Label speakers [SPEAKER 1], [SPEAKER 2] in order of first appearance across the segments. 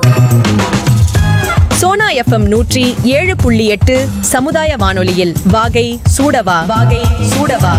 [SPEAKER 1] Sona FM நூற்றி ஏழு புள்ளி எட்டு சமுதாய வானொலியில் வாகை சூடவா வாகை சூடவா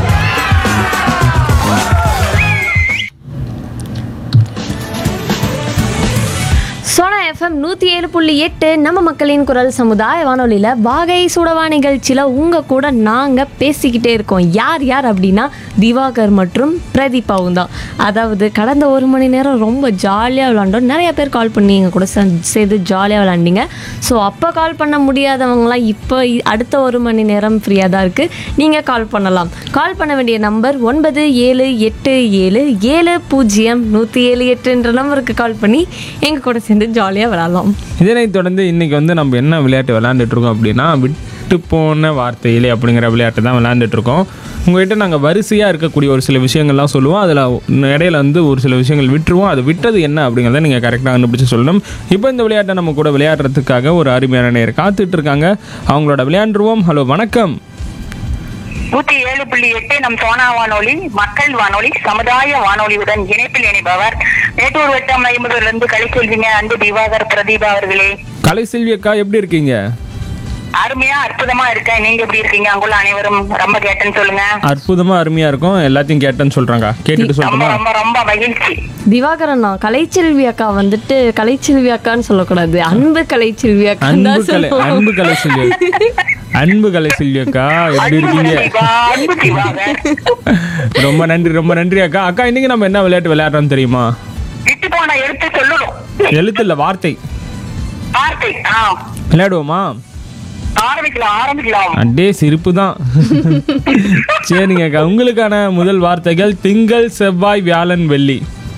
[SPEAKER 2] சோனா எஃப்எம் நூற்றி ஏழு புள்ளி எட்டு நம்ம மக்களின் குரல் சமுதாய வானொலியில் வாகை சுடவா நிகழ்ச்சியில் உங்கள் கூட நாங்கள் பேசிக்கிட்டே இருக்கோம் யார் யார் அப்படின்னா திவாகர் மற்றும் பிரதீபாவும் தான் அதாவது கடந்த ஒரு மணி நேரம் ரொம்ப ஜாலியாக விளாண்டோம் நிறைய பேர் கால் பண்ணி எங்கள் கூட சே- சேர்ந்து ஜாலியாக விளாண்டிங்க ஸோ அப்போ கால் பண்ண முடியாதவங்களாம் இப்போ இ- அடுத்த ஒரு மணி நேரம் ஃப்ரீயாக தான் இருக்குது நீங்கள் கால் பண்ணலாம் கால் பண்ண வேண்டிய நம்பர் ஒன்பது ஏழு எட்டு ஏழு ஏழு பூஜ்ஜியம் நூற்றி ஏழு எட்டுன்ற நம்பருக்கு கால் பண்ணி எங்கள் கூட சேர்ந்து ஜாலியாக விளாட்லாம்
[SPEAKER 3] இதனைத் தொடர்ந்து இன்னைக்கு வந்து நம்ம என்ன விளையாட்டு விளையாண்டுட்டு இருக்கோம் அப்படின்னா விட்டு போன வார்த்தையிலே அப்படிங்கிற விளையாட்டு தான் விளையாண்டுட்டு இருக்கோம் உங்ககிட்ட நாங்கள் வரிசையாக இருக்கக்கூடிய ஒரு சில விஷயங்கள்லாம் சொல்லுவோம் அதில் இடையில வந்து ஒரு சில விஷயங்கள் விட்டுருவோம் அது விட்டது என்ன அப்படிங்கிறத நீங்கள் கரெக்டாக கண்டுபிடிச்சு சொல்லணும் இப்போ இந்த விளையாட்டை நம்ம கூட விளையாடுறதுக்காக ஒரு அருமையான நேர் காத்துட்டு இருக்காங்க அவங்களோட விளையாண்டுருவோம் ஹலோ வணக்கம்
[SPEAKER 4] நூத்தி ஏழு புள்ளி எட்டு நம் சோனா வானொலி மக்கள் வானொலி சமுதாய வானொலியுடன் இணைப்பில் இணைப்பவர் மேட்டூர் வட்டம் ஐம்பதுல இருந்து கலைச்செல்விங்க அன்பு திவாகர் பிரதீபா அவர்களே
[SPEAKER 3] கலைசெல்வி அக்கா எப்படி இருக்கீங்க
[SPEAKER 4] அருமையா அற்புதமா இருக்கேன் நீங்க எப்படி இருக்கீங்க அங்குள்ள அனைவரும் ரொம்ப கேட்டேன்னு சொல்லுங்க
[SPEAKER 3] அற்புதமாக அருமையாக இருக்கும் எல்லாத்தையும் கேட்டேன்னு சொல்கிறாங்க கேட்டுட்டு
[SPEAKER 4] ரொம்ப
[SPEAKER 3] சொல்லணுமா
[SPEAKER 4] ரொம்ப ரொம்ப மகிழ்ச்சி
[SPEAKER 2] திவாகரண்ணா கலைச்செல்வி அக்கா வந்துட்டு கலைச்செல்வி அக்கான்னு சொல்லக்கூடாது அன்பு கலைச்செல்வி அக்கா
[SPEAKER 3] அன்பு
[SPEAKER 2] தான்
[SPEAKER 3] கலை
[SPEAKER 2] சொல்லணும்.
[SPEAKER 3] அன்பு கலை செல்வி அன்பு கலை செல்வி அக்கா எப்படி
[SPEAKER 4] அன்பு
[SPEAKER 3] இருக்கீங்க
[SPEAKER 4] பிரதீபா, அன்பு திவாகர்
[SPEAKER 3] ரொம்ப நன்றி ரொம்ப நன்றி அக்கா அக்கா இன்னைக்கு நம்ம என்ன விளையாட்டு விளையாடுறோம் தெரியுமா
[SPEAKER 4] விட்டு போன எடுத்து சொல்லணும்
[SPEAKER 3] எழுத்து இல்ல வார்த்தை
[SPEAKER 4] வார்த்தை ஆ
[SPEAKER 3] விளையாடுவோமா
[SPEAKER 4] ஆரம்பிக்கலாம் ஆரம்பிக்கலாம்
[SPEAKER 3] அடே சிரிப்பு தான் சரிங்க அக்கா உங்களுக்கான முதல் வார்த்தைகள் திங்கள் செவ்வாய் வியாழன் வெள்ளி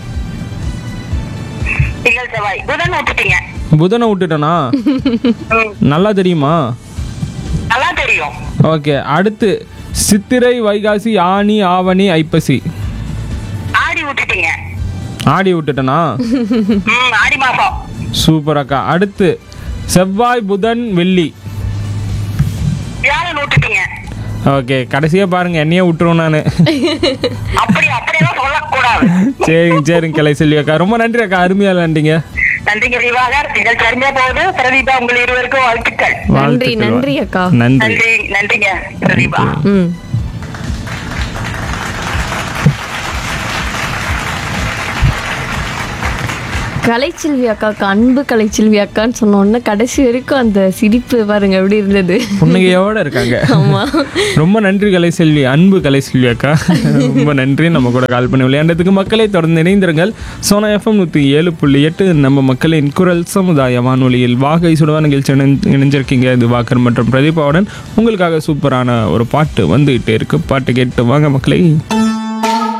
[SPEAKER 4] திங்கள் செவ்வாய் புதன் விட்டுட்டீங்க
[SPEAKER 3] புதனை விட்டுட்டேனா
[SPEAKER 4] ம்,
[SPEAKER 3] நல்லா தெரியுமா
[SPEAKER 4] நல்லா தெரியும்
[SPEAKER 3] ஓகே அடுத்து சித்திரை வைகாசி ஆனி ஆவணி ஐப்பசி
[SPEAKER 4] ஆடி விட்டுட்டீங்க
[SPEAKER 3] ஆடி விட்டுட்டேனா
[SPEAKER 4] ம் ஆடி மாசம்
[SPEAKER 3] சூப்பர் அக்கா அடுத்து செவ்வாய் புதன் வெள்ளி
[SPEAKER 4] வியாழன் விட்டுட்டீங்க
[SPEAKER 3] ஓகே கடைசியா பாருங்க என்னையே விட்டுருவோம் நான்
[SPEAKER 4] அப்படி அப்படியெல்லாம் சொல்லக்கூடாது
[SPEAKER 3] சரிங்க சரிங்க கலை செல்வி அக்கா ரொம்ப நன்றி அக்கா அருமையா விளையாண்டீங்க
[SPEAKER 4] நன்றிங்க திவாகர் நீங்கள் சரியா போகுது பிரதீபா உங்கள் இருவருக்கும் வாழ்த்துக்கள்
[SPEAKER 2] நன்றி
[SPEAKER 3] வாழ்த்துக்கள்.
[SPEAKER 2] நன்றி அக்கா
[SPEAKER 3] நன்றி
[SPEAKER 4] நன்றி நன்றிங்க பிரதீபா
[SPEAKER 2] ம் கலைச்செல்வி அக்காவுக்கு அன்பு கலைச்செல்வி அக்கான்னு சொன்ன உடனே கடைசி வரைக்கும் அந்த சிரிப்பு பாருங்க எப்படி இருந்தது
[SPEAKER 3] புன்னகையோட இருக்காங்க
[SPEAKER 2] ஆமா
[SPEAKER 3] ரொம்ப நன்றி கலை செல்வி அன்பு கலை செல்வி அக்கா ரொம்ப நன்றி நம்ம கூட கால் பண்ணி விளையாண்டதுக்கு மக்களை தொடர்ந்து இணைந்திருங்கள் சோனா எஃப்எம் நூற்றி ஏழு புள்ளி எட்டு நம்ம மக்களின் குரல் சமுதாய வானொலியில் வாகை சுடுவா நிகழ்ச்சி இணைஞ்சு- இணைஞ்சிருக்கீங்க இது வாக்கர் மற்றும் பிரதீபாவுடன் உங்களுக்காக சூப்பரான ஒரு பாட்டு வந்துகிட்டே இருக்கு பாட்டு கேட்டு வாங்க மக்களை